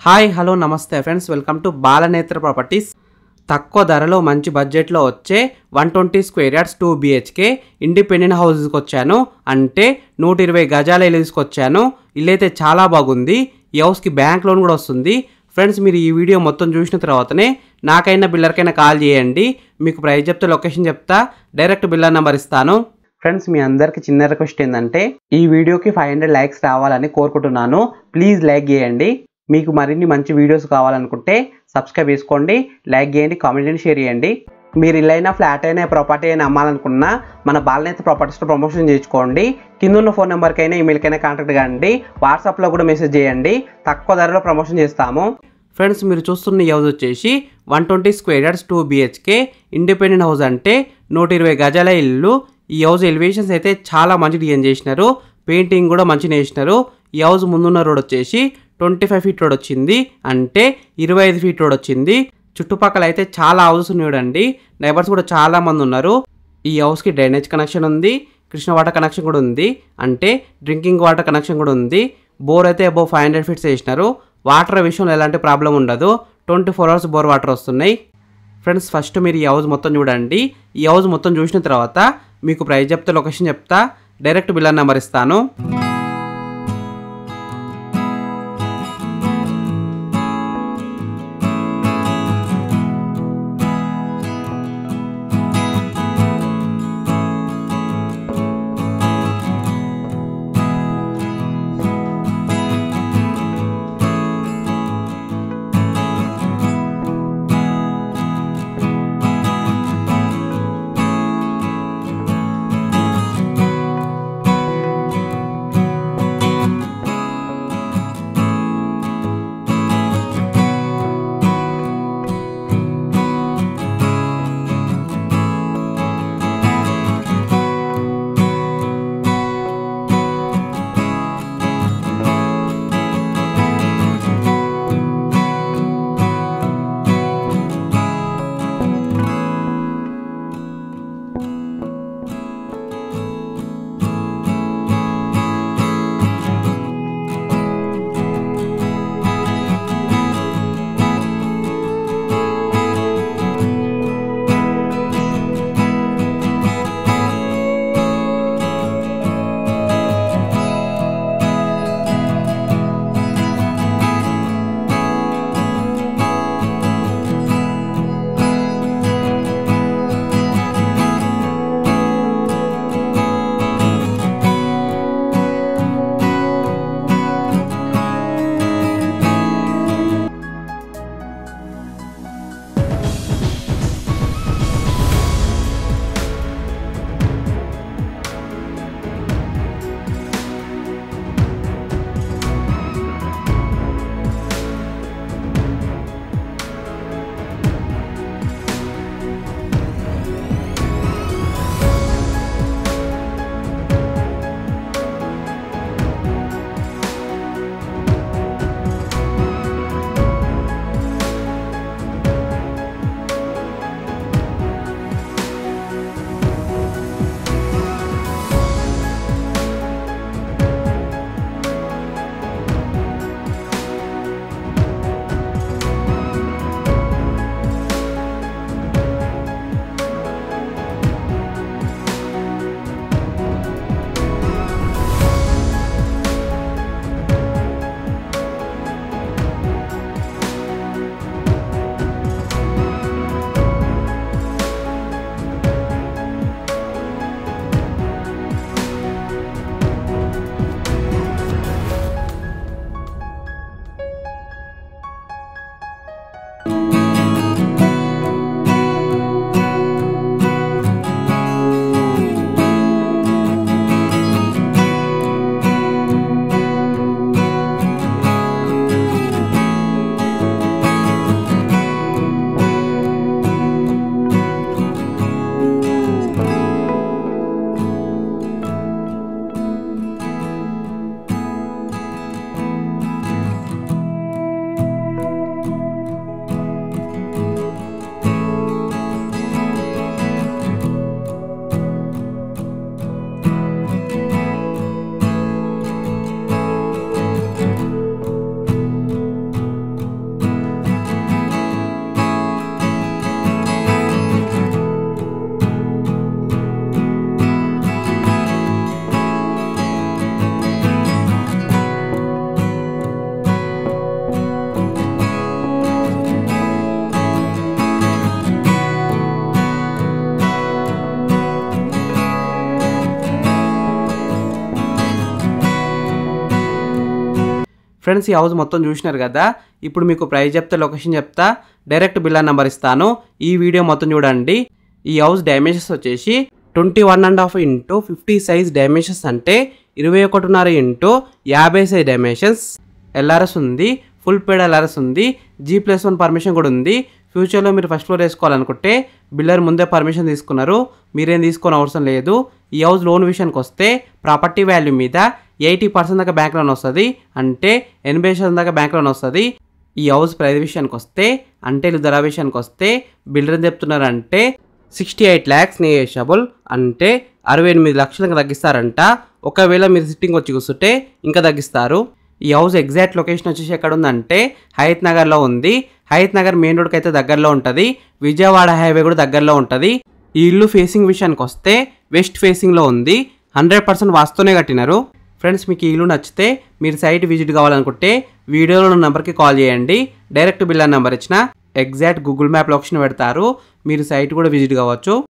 hi hello నమస్తే friends welcome to Balanetra properties తక్కువ ధరలో మంచి బడ్జెట్లో వచ్చే one twenty square yards two BHK independent హౌసెస్కి వచ్చాను అంటే నూట ఇరవై గజాల ఇల్లు తీసుకొచ్చాను ఇల్లు అయితే చాలా బాగుంది ఈ హౌస్కి బ్యాంక్ లోన్ కూడా వస్తుంది ఫ్రెండ్స్ మీరు ఈ వీడియో మొత్తం చూసిన తర్వాతనే నాకైనా బిల్లర్కైనా కాల్ చేయండి మీకు ప్రైస్ చెప్తే లొకేషన్ చెప్తా డైరెక్ట్ బిల్లర్ నెంబర్ ఇస్తాను ఫ్రెండ్స్ మీ అందరికి చిన్న రిక్వెస్ట్ ఏంటంటే ఈ వీడియోకి ఫైవ్ హండ్రెడ్ లైక్స్ రావాలని కోరుకుంటున్నాను ప్లీజ్ లైక్ చేయండి మీకు మరిన్ని మంచి వీడియోస్ కావాలనుకుంటే సబ్స్క్రైబ్ చేసుకోండి లైక్ చేయండి కామెంట్ చేయండి షేర్ చేయండి మీరు ఇల్లైనా ఫ్లాట్ అయినా ప్రాపర్టీ అయినా అమ్మాలనుకున్నా మన బాలనేత ప్రాపర్టీస్లో ప్రమోషన్ చేసుకోండి కింద ఉన్న ఫోన్ నెంబర్కైనా ఈమెయిల్కైనా కాంటాక్ట్ కండి వాట్సాప్లో కూడా మెసేజ్ చేయండి తక్కువ ధరలో ప్రమోషన్ చేస్తాము ఫ్రెండ్స్ మీరు చూస్తున్న ఈ హౌస్ వచ్చేసి one twenty square yards two BHK independent house అంటే నూట ఇరవై గజాల ఇల్లు ఈ హౌస్ ఎలివేషన్స్ అయితే చాలా మంచి డిజైన్ చేసినారు పెయింటింగ్ కూడా మంచిగా వేసినారు ఈ హౌస్ ముందున్న రోడ్ వచ్చేసి ట్వంటీ ఫైవ్ ఫీట్ రోడ్ వచ్చింది అంటే ఇరవై ఐదు ఫీట్ రోడ్ వచ్చింది చుట్టుపక్కల అయితే చాలా హౌసెస్ ఉన్నాయి చూడండి నైబర్స్ కూడా చాలా మంది ఉన్నారు ఈ హౌస్కి డ్రైనేజ్ కనెక్షన్ ఉంది కృష్ణ వాటర్ కనెక్షన్ కూడా ఉంది అంటే డ్రింకింగ్ వాటర్ కనెక్షన్ కూడా ఉంది బోర్ అయితే అబౌవ్ ఫైవ్ హండ్రెడ్ ఫీట్స్ వేసినారు వాటర్ విషయంలో ఎలాంటి ప్రాబ్లం ఉండదు twenty four hours bore water వస్తున్నాయి ఫ్రెండ్స్ ఫస్ట్ మీరు ఈ హౌస్ మొత్తం చూడండి ఈ హౌస్ మొత్తం చూసిన తర్వాత మీకు ప్రైస్ చెప్తే లొకేషన్ చెప్తా డైరెక్ట్ బిల్లర్ నెంబర్ ఇస్తాను ఫ్రెండ్స్ ఈ హౌస్ మొత్తం చూసినారు కదా ఇప్పుడు మీకు ప్రైస్ చెప్తే లొకేషన్ చెప్తా డైరెక్ట్ బిల్లా నెంబర్ ఇస్తాను ఈ వీడియో మొత్తం చూడండి ఈ హౌస్ డైమెన్షన్స్ వచ్చేసి twenty one and half into fifty size dimensions అంటే ఇరవై ఒకటిన్నర ఇంటూ యాభై సైజ్ డైమెన్షన్స్ ఎల్ఆర్ఎస్ ఉంది ఫుల్ పేడ్ ఎల్ఆర్ఎస్ ఉంది జీ ప్లస్ వన్ పర్మిషన్ కూడా ఉంది ఫ్యూచర్లో మీరు ఫస్ట్ ఫ్లోర్ వేసుకోవాలనుకుంటే బిల్డర్ ముందే పర్మిషన్ తీసుకున్నారు మీరేం తీసుకోని అవసరం లేదు ఈ హౌస్ లోన్ విషయానికి వస్తే ప్రాపర్టీ వాల్యూ మీద ఎయిటీ పర్సెంట్ దాకా బ్యాంక్ లోన్ వస్తుంది అంటే ఎనభై శాతం దాకా బ్యాంక్ లోన్ వస్తుంది ఈ హౌస్ ప్రైస్ విషయానికి వస్తే అంటే ఇల్లు ధర విషయానికి వస్తే బిల్డర్ ఏం చెప్తున్నారంటే సిక్స్టీ ఎయిట్ ల్యాక్స్ నెగోషియబుల్ అంటే అరవై ఎనిమిది లక్షలు ఇంకా తగ్గిస్తారంట ఒకవేళ మీరు సిట్టింగ్ వచ్చి కూర్చుంటే ఇంకా తగ్గిస్తారు ఈ హౌస్ ఎగ్జాక్ట్ లొకేషన్ వచ్చేసి ఎక్కడ ఉందంటే హయత్ నగర్లో ఉంది హయత్ నగర్ మెయిన్ రోడ్కి అయితే దగ్గరలో ఉంటుంది విజయవాడ హైవే కూడా దగ్గరలో ఉంటుంది ఈ ఇల్లు ఫేసింగ్ విషయానికి వస్తే వెస్ట్ ఫేసింగ్లో ఉంది హండ్రెడ్ పర్సెంట్ వాస్తూనే కట్టినారు ఫ్రెండ్స్ మీకు ఈ ఇల్లు నచ్చితే మీరు సైట్ విజిట్ కావాలనుకుంటే వీడియోలో ఉన్న నెంబర్కి కాల్ చేయండి డైరెక్ట్ బిల్ నెంబర్ ఇచ్చిన ఎగ్జాక్ట్ గూగుల్ మ్యాప్ లొకేషన్ పెడతారు మీరు సైట్ కూడా విజిట్ కావచ్చు